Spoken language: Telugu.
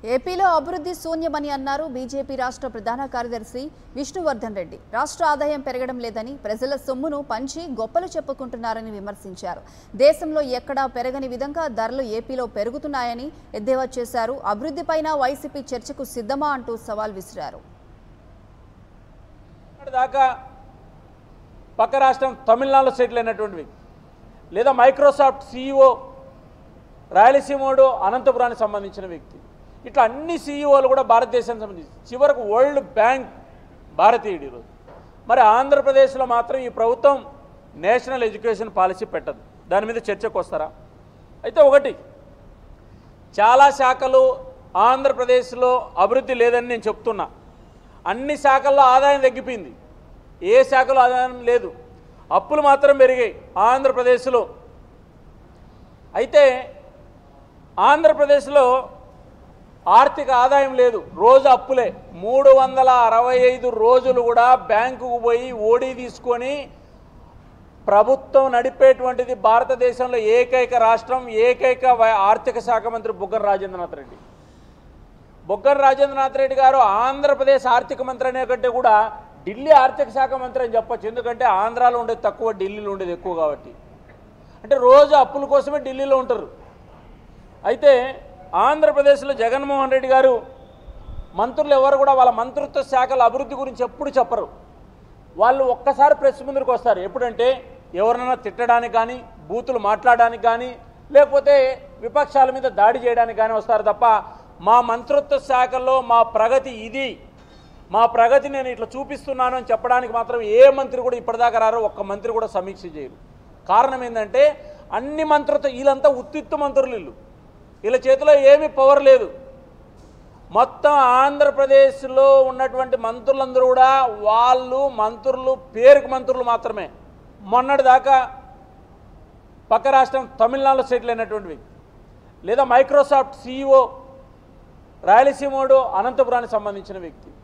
ఏపీలో అభివృద్ధి శూన్యమని అన్నారు బీజేపీ రాష్ట్ర ప్రధాన కార్యదర్శి విష్ణువర్ధన్ రెడ్డి రాష్ట్ర ఆదాయం పెరగడం లేదని ప్రజల సొమ్మును పంచి గొప్పలు చెప్పుకుంటున్నారని విమర్శించారు దేశంలో ఎక్కడా పెరగని విధంగా ధరలు ఏపీలో పెరుగుతున్నాయని ఎద్దేవా చేశారు అభివృద్ధిపైన వైసీపీ చర్చకు సిద్ధమా అంటూ సవాల్ విసిరారు దాకా పక్క రాష్ట్రం తమిళనాడులో సెటిల్ అయినటువంటి వ్యక్తి లేదా మైక్రోసాఫ్ట్ సీఈఓ రాయలసీమోడు అనంతపురానికి సంబంధించిన వ్యక్తి ఇట్లా అన్ని సీఈఓలు కూడా భారతదేశానికి సంబంధించి చివరకు వరల్డ్ బ్యాంక్ భారతీయుడు ఈరోజు మరి ఆంధ్రప్రదేశ్లో మాత్రం ఈ ప్రభుత్వం నేషనల్ ఎడ్యుకేషన్ పాలసీ పెట్టదు దాని మీద చర్చకు వస్తారా అయితే ఒకటి చాలా శాఖలు ఆంధ్రప్రదేశ్లో అభివృద్ధి లేదని నేను చెప్తున్నా అన్ని శాఖల్లో ఆదాయం తగ్గిపోయింది ఏ శాఖలో ఆదాయం లేదు అప్పులు మాత్రం పెరిగాయి ఆంధ్రప్రదేశ్లో అయితే ఆంధ్రప్రదేశ్లో ఆర్థిక ఆదాయం లేదు రోజు అప్పులే మూడు వందల అరవై ఐదు రోజులు కూడా బ్యాంకుకు పోయి ఓడి తీసుకొని ప్రభుత్వం నడిపేటువంటిది భారతదేశంలో ఏకైక రాష్ట్రం ఏకైక వై- ఆర్థిక శాఖ మంత్రి బుగ్గన రాజేంద్రనాథ్ రెడ్డి బొగ్గన రాజేంద్రనాథ్ రెడ్డి గారు ఆంధ్రప్రదేశ్ ఆర్థిక మంత్రి అనే కంటే కూడా ఢిల్లీ ఆర్థిక శాఖ మంత్రి అని చెప్పొచ్చు ఎందుకంటే ఆంధ్రాలో ఉండేది తక్కువ ఢిల్లీలో ఉండేది ఎక్కువ కాబట్టి అంటే రోజు అప్పుల కోసమే ఢిల్లీలో ఉంటారు అయితే ఆంధ్రప్రదేశ్లో జగన్మోహన్ రెడ్డి గారు మంత్రులు ఎవరు కూడా వాళ్ళ మంత్రిత్వ శాఖల అభివృద్ధి గురించి ఎప్పుడు చెప్పరు వాళ్ళు ఒక్కసారి ప్రెస్ ముందుకు వస్తారు ఎప్పుడంటే ఎవరినైనా తిట్టడానికి కానీ బూతులు మాట్లాడడానికి కానీ లేకపోతే విపక్షాల మీద దాడి చేయడానికి కానీ వస్తారు తప్ప మా మంత్రిత్వ శాఖల్లో మా ప్రగతి ఇది మా ప్రగతి నేను ఇట్లా చూపిస్తున్నాను అని చెప్పడానికి మాత్రం ఏ మంత్రి కూడా ఇప్పటిదాకా రారు ఒక్క మంత్రి కూడా సమీక్ష చేయరు కారణం ఏంటంటే అన్ని మంత్రిత్వ వీళ్ళంతా ఉత్తిత్తు మంత్రులు వీళ్ళు వీళ్ళ చేతిలో ఏమీ పవర్ లేదు మొత్తం ఆంధ్రప్రదేశ్లో ఉన్నటువంటి మంత్రులందరూ కూడా వాళ్ళు మంత్రులు పేరుకు మంత్రులు మాత్రమే మొన్నటి దాకా పక్క రాష్ట్రం తమిళనాడులో సెటిల్ అయినటువంటి వ్యక్తి లేదా మైక్రోసాఫ్ట్ సీఈఓ రాయలసీమోడు అనంతపురానికి సంబంధించిన వ్యక్తి